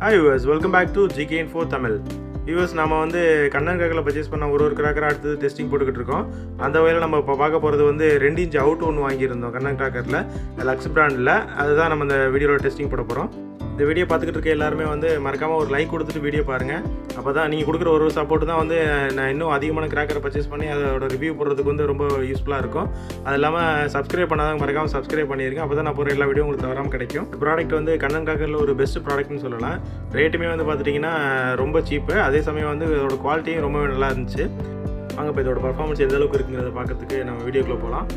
hi us welcome back to GK info Tamil us நம்ம வந்து கண்ணன் கேக்கில் பர்ச்சேஸ் பண்ண ஒரு ஒரு கிராக்கரை அடுத்தது டெஸ்டிங் போட்டுக்கிட்டு இருக்கோம் அந்த வகையில் நம்ம இப்போ பார்க்க போகிறது வந்து ரெண்டு இன்ச் அவுட் ஒன்று வாங்கியிருந்தோம் கண்ணன் கிராக்கரில் லக்ஸ் பிராண்டில் அதுதான் நம்ம இந்த வீடியோவில் டெஸ்டிங் போட போகிறோம் இந்த வீடியோ பார்த்துக்கிட்டு இருக்க எல்லாருமே வந்து மறக்காமல் ஒரு லைக் கொடுத்துட்டு வீடியோ பாருங்கள் அப்போ தான் நீங்கள் கொடுக்குற ஒரு சப்போர்ட் தான் வந்து நான் இன்னும் அதிகமான கிராக்கரை பர்ச்சேஸ் பண்ணி அதோட ரிவ்யூ போடுறதுக்கு வந்து ரொம்ப யூஸ்ஃபுல்லாக இருக்கும் அது இல்லாமல் சப்ஸ்கிரைப் பண்ணாதான் மறக்காமல் சப்ஸ்கிரைப் பண்ணியிருங்க அப்போ தான் நான் போகிற எல்லா வீடியோ உங்களுக்கு தவறாமல் கிடைக்கும் ப்ராடக்ட் வந்து கண்ணன் காக்கரில் ஒரு பெஸ்ட் ப்ராடக்ட்னு சொல்லலாம் ரேட்டுமே வந்து பார்த்துட்டிங்கன்னா ரொம்ப சீப்பு அதே சமயம் வந்து இதோட குவாலிட்டியும் ரொம்ப நல்லா இருந்துச்சு வாங்க இப்போ இதோட பர்ஃபார்மன்ஸ் எந்த அளவுக்கு இருக்குங்கிறத பார்க்கறதுக்கு நம்ம வீடியோக்குள்ளே போகலாம்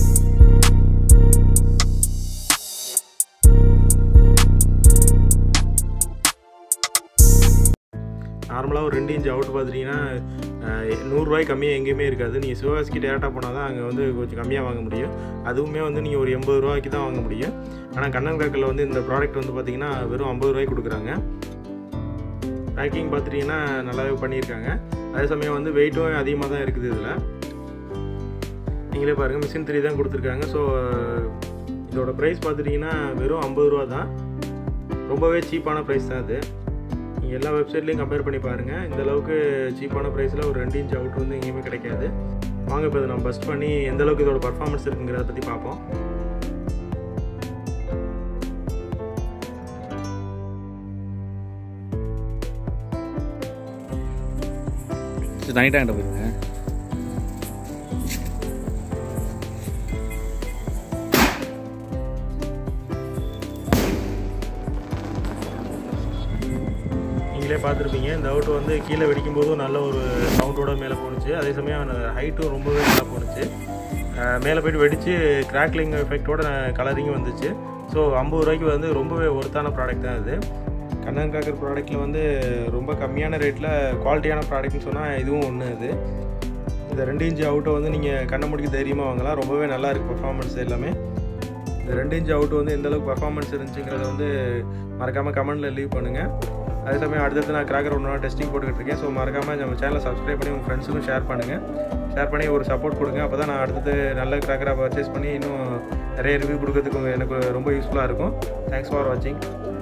நார்மலாக ஒரு ரெண்டு இன்ச் அவுட் பார்த்துட்டிங்கன்னா நூறுரூவாய் கம்மியாக எங்கேயுமே இருக்காது நீங்கள் சிவகாசிக்கு டேரெக்டாக போனால் தான் அங்கே வந்து கொஞ்சம் கம்மியாக வாங்க முடியும் அதுவுமே வந்து நீங்கள் ஒரு எண்பது ரூபாய்க்கு தான் வாங்க முடியும் ஆனால் கண்ணன் காக்கில் வந்து இந்த ப்ராடக்ட் வந்து பார்த்திங்கன்னா வெறும் ஐம்பது ரூபாய்க்கு கொடுக்குறாங்க பேக்கிங் பார்த்துட்டிங்கன்னா நல்லாவே பண்ணியிருக்காங்க அதே சமயம் வந்து வெயிட்டும் அதிகமாக தான் இருக்குது இதில் நீங்களே பாருங்கள் மிஷின் த்ரீ தான் கொடுத்துருக்காங்க ஸோ இதோட ப்ரைஸ் பார்த்துட்டிங்கன்னா வெறும் ஐம்பது ரூபா தான் ரொம்பவே சீப்பான ப்ரைஸ் தான் அது நீங்கள் எல்லா வெப்சைட்லேயும் கம்பேர் பண்ணி பாருங்கள் இந்த அளவுக்கு சீப்பான ப்ரைஸில் ஒரு ரெண்டு இன்ச் அவுட் வந்து எங்கேயுமே கிடைக்காது வாங்க இப்போ இதை நம்ம பஸ்ட் பண்ணி எந்த அளவுக்கு இதோட பர்ஃபார்மன்ஸ் இருக்குங்கிறத பற்றி பார்ப்போம் நைட்டாக போயிருங்க நீங்களே பார்த்துருப்பீங்க இந்த அவுட் வந்து கீழே வெடிக்கும் போதும் நல்ல ஒரு சவுண்டோட மேலே போணுச்சு அதே சமயம் அந்த ஹைட்டும் ரொம்பவே நல்லா போணுச்சு மேலே போயிட்டு வெடித்து கிராக்லிங் எஃபெக்டோட கலரிங்கும் வந்துச்சு ஸோ ஐம்பது ரூபாய்க்கு வந்து ரொம்பவே ஒருத்தான ப்ராடக்ட் தான் இது கண்ணன் காக்கர் ப்ராடக்ட்டில் வந்து ரொம்ப கம்மியான ரேட்டில் குவாலிட்டியான ப்ராடக்ட்னு சொன்னால் இதுவும் ஒன்று இது இந்த ரெண்டு இன்ச்சு அவுட்டை வந்து நீங்கள் கண்ணை முடிக்க தைரியமாக வாங்கலாம் ரொம்பவே நல்லா இருக்குது பர்ஃபார்மன்ஸ் எல்லாமே இந்த ரெண்டு இன்ச் அவுட் வந்து எந்த அளவுக்கு பர்ஃபார்மன்ஸ் இருந்துச்சுங்கிறத வந்து மறக்காமல் கமெண்ட்டில் லீவ் பண்ணுங்கள் அதே சமயம் அடுத்தது நான் கிராக்கர் ஒன்று டெஸ்டிங் போட்டுக்கிட்டு இருக்கேன் ஸோ மறக்காமல் நம்ம சேனலை சப்ஸ்கிரைப் பண்ணி உங்கள் ஃப்ரெண்ட்ஸுக்கும் ஷேர் பண்ணுங்கள் ஷேர் பண்ணி ஒரு சப்போர்ட் கொடுங்க அப்போ தான் நான் அடுத்தது நல்ல கிராக்கராக பர்ச்சேஸ் பண்ணி இன்னும் நிறைய ரிவ்யூ கொடுக்கறதுக்கு எனக்கு ரொம்ப யூஸ்ஃபுல்லாக இருக்கும் தேங்க்ஸ் ஃபார் வாட்சிங்